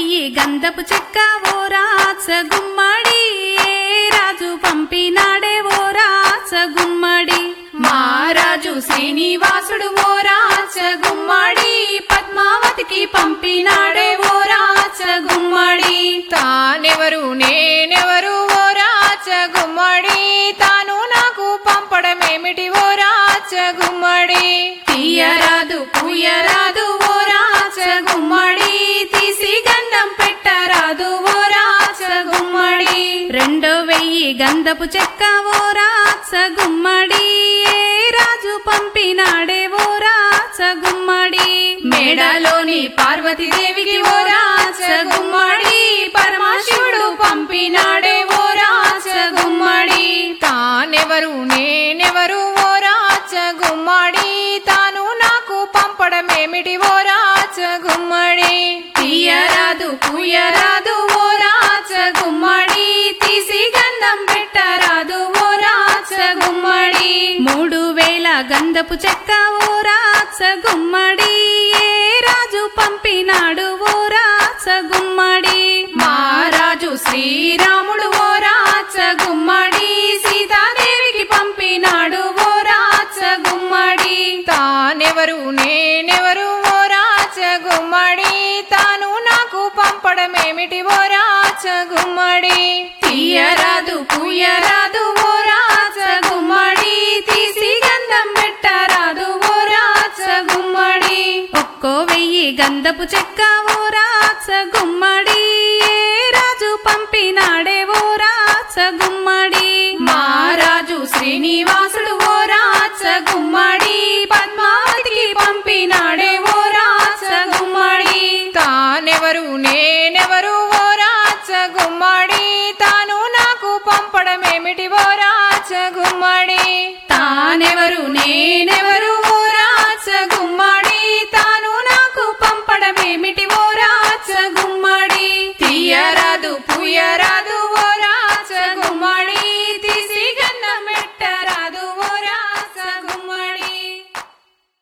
వెయ్యి గంధపు చెక్క ఓ రాచ గుమ్మడి ఏ రాజు పంపినాడే ఓ రాచ గుమ్మడి మహారాజు శ్రీనివాసుడు ఓ రాచ గుమ్మడి పద్మావతికి పంపినాడే ఓ రాచ గుమ్మడి తానెవరు నేనెవరు ఓ రాచ గుమ్మడి తాను నాకు పంపడమేమిటి ఓ రాచ గుమ్మడి తీయరాదు పూయరాదు ఓ రాచ గుమ్మడి తీసి గంధం పెట్టరాదు ఓ రాచ గుమ్మడి రెండో వెయ్యి గంధపు చెక్క ఓ రాచ గుమ్మడి ఏ రాజు పంపినాడే ఓ రాచ గుమ్మడి మేడలోని పార్వతీదేవికి ఓ రాచ గుమ్మడి పరమశివుడు పంపినాడే ఓ రాచ గుమ్మడి తానెవరు నేనెవరు ఓ రాచ గుమ్మడి తాను నాకు పంపడమేమిటి ఓ రాచ గుమ్మడి తీయరాదు పూయరాదు ఓ రాచ గుమ్మడి తీసి గంధం పెట్టరాదు ఓ రాచ గుమ్మడి మూడు వేల గంధపు చెక్క ఓ రాచ గుమ్మడి ఏ రాజు పంపినాడు ఓ రాచ గుమ్మడి మహారాజు శ్రీరాముడు ఓ రాచ గుమ్మడి సీతాదేవికి పంపినాడు ఓ రాచ గుమ్మడి తానెవరు నేనెవరు ఓ రాచ గుమ్మడి తాను నాకు పంపడమేమిటి ఓ రాచ గుమ్మడి తీయరాదు పూయరాదు ఓ రాచ గుమ్మడి తీసి గంధం పెట్టరాదు ఓ రాచ గుమ్మడి ఒక్కో వెయ్యి గంధపు చెక్క ఓ రాచ గుమ్మడి ఏ రాజు పంపినాడే ఓ రాచ గుమ్మడి మహారాజు శ్రీనివాసుడు ఓ రాచ గుమ్మడి పద్మావతికి పంపినాడే ఓ రాచ గుమ్మడి తానెవరు నేనెవరు ఓ రాచ గుమ్మడి తాను నాకు పంపడమేమిటి ఓ రాచ గుమ్మడి తానెవరు నేనెవరు